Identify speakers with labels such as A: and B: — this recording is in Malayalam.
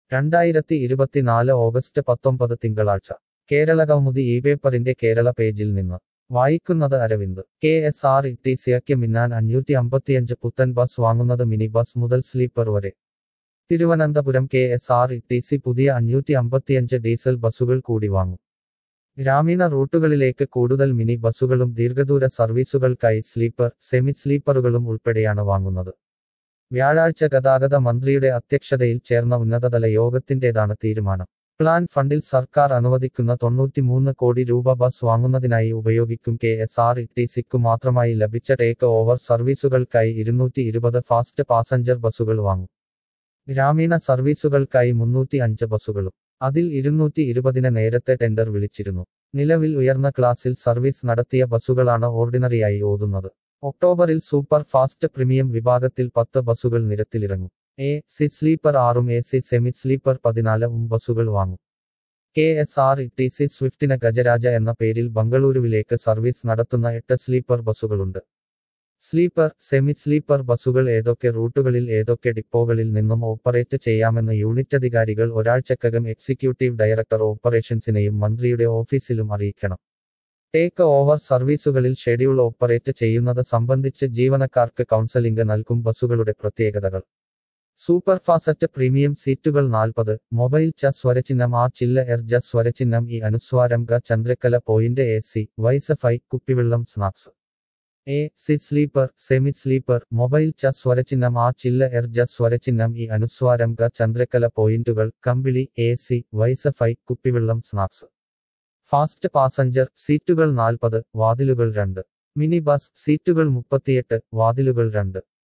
A: രണ്ടായിരത്തി ഇരുപത്തിനാല് ഓഗസ്റ്റ് പത്തൊമ്പത് തിങ്കളാഴ്ച കേരളകൗമുദി ഈ പേപ്പറിന്റെ കേരള പേജിൽ നിന്ന് വായിക്കുന്നത് Aravind K S R T ടി സിയക്ക് മിന്നാൻ അഞ്ഞൂറ്റി അമ്പത്തിയഞ്ച് പുത്തൻ ബസ് വാങ്ങുന്നത് മിനി ബസ് മുതൽ സ്ലീപ്പർ വരെ Thiruvananthapuram K S R T C സി പുതിയ അഞ്ഞൂറ്റി അമ്പത്തിയഞ്ച് ഡീസൽ ബസ്സുകൾ കൂടി വാങ്ങും ഗ്രാമീണ റൂട്ടുകളിലേക്ക് കൂടുതൽ മിനി ബസ്സുകളും ദീർഘദൂര സർവീസുകൾക്കായി സ്ലീപ്പർ സെമി സ്ലീപ്പറുകളും ഉൾപ്പെടെയാണ് വാങ്ങുന്നത് വ്യാഴാഴ്ച ഗതാഗത മന്ത്രിയുടെ അധ്യക്ഷതയിൽ ചേർന്ന ഉന്നതതല യോഗത്തിന്റേതാണ് തീരുമാനം പ്ലാൻ ഫണ്ടിൽ സർക്കാർ അനുവദിക്കുന്ന തൊണ്ണൂറ്റിമൂന്ന് കോടി രൂപ ബസ് വാങ്ങുന്നതിനായി ഉപയോഗിക്കും കെ എസ് ആർ ഇ ടി സിക്കു മാത്രമായി ലഭിച്ച ടേക്ക് ഓവർ സർവീസുകൾക്കായി ഇരുന്നൂറ്റി ഇരുപത് ഫാസ്റ്റ് പാസഞ്ചർ ബസ്സുകൾ വാങ്ങും ഗ്രാമീണ സർവീസുകൾക്കായി മുന്നൂറ്റി അഞ്ച് ബസ്സുകളും അതിൽ ഇരുന്നൂറ്റി ഇരുപതിന് നേരത്തെ ടെൻഡർ വിളിച്ചിരുന്നു നിലവിൽ ഉയർന്ന ക്ലാസിൽ സർവീസ് നടത്തിയ ബസ്സുകളാണ് ഓർഡിനറിയായി ഓതുന്നത് ഒക്ടോബറിൽ സൂപ്പർ ഫാസ്റ്റ് പ്രീമിയം വിഭാഗത്തിൽ പത്ത് ബസ്സുകൾ നിരത്തിലിറങ്ങും എ സി സ്ലീപ്പർ ആറും എ സി സെമി സ്ലീപ്പർ പതിനാല് ഉം ബസ്സുകൾ വാങ്ങും K S R T C സി സ്വിഫ്റ്റിന് ഗജരാജ എന്ന പേരിൽ ബംഗളൂരുവിലേക്ക് സർവീസ് നടത്തുന്ന എട്ട് സ്ലീപ്പർ ബസ്സുകളുണ്ട് സ്ലീപ്പർ സെമി സ്ലീപ്പർ ബസ്സുകൾ ഏതൊക്കെ റൂട്ടുകളിൽ ഏതൊക്കെ ഡിപ്പോകളിൽ നിന്നും ഓപ്പറേറ്റ് ചെയ്യാമെന്ന് യൂണിറ്റ് അധികാരികൾ ഒരാഴ്ചക്കകം എക്സിക്യൂട്ടീവ് ഡയറക്ടർ ഓപ്പറേഷൻസിനെയും മന്ത്രിയുടെ ഓഫീസിലും അറിയിക്കണം ടേക്ക് ഓവർ സർവീസുകളിൽ ഷെഡ്യൂൾ ഓപ്പറേറ്റ് ചെയ്യുന്നത് സംബന്ധിച്ച് ജീവനക്കാർക്ക് കൗൺസലിംഗ് നൽകും ബസ്സുകളുടെ പ്രത്യേകതകൾ സൂപ്പർ ഫാസറ്റ് പ്രീമിയം സീറ്റുകൾ നാൽപ്പത് മൊബൈൽ ച സ്വരചിഹ്നം ആ ചില്ല എർ ജ സ്വരചിഹ്നം ഈ അനുസ്വാരം ഗ ചന്ദ്രക്കല പോയിന്റ് എ സി വൈസഫൈ കുപ്പിവെള്ളം snacks A C sleeper semi sleeper mobile ച സ്വരചിഹ്നം ആ ചില്ല എർ ജ സ്വരചിഹ്നം ഈ അനുസ്വാരം ഗ ചന്ദ്രക്കല പോയിന്റുകൾ കമ്പിളി എ സി വൈസഫൈ കുപ്പിവെള്ളം സ്നാക്സ് ഫാസ്റ്റ് പാസഞ്ചർ സീറ്റുകൾ നാൽപ്പത് വാതിലുകൾ രണ്ട് മിനി ബസ് സീറ്റുകൾ മുപ്പത്തിയെട്ട് വാതിലുകൾ രണ്ട്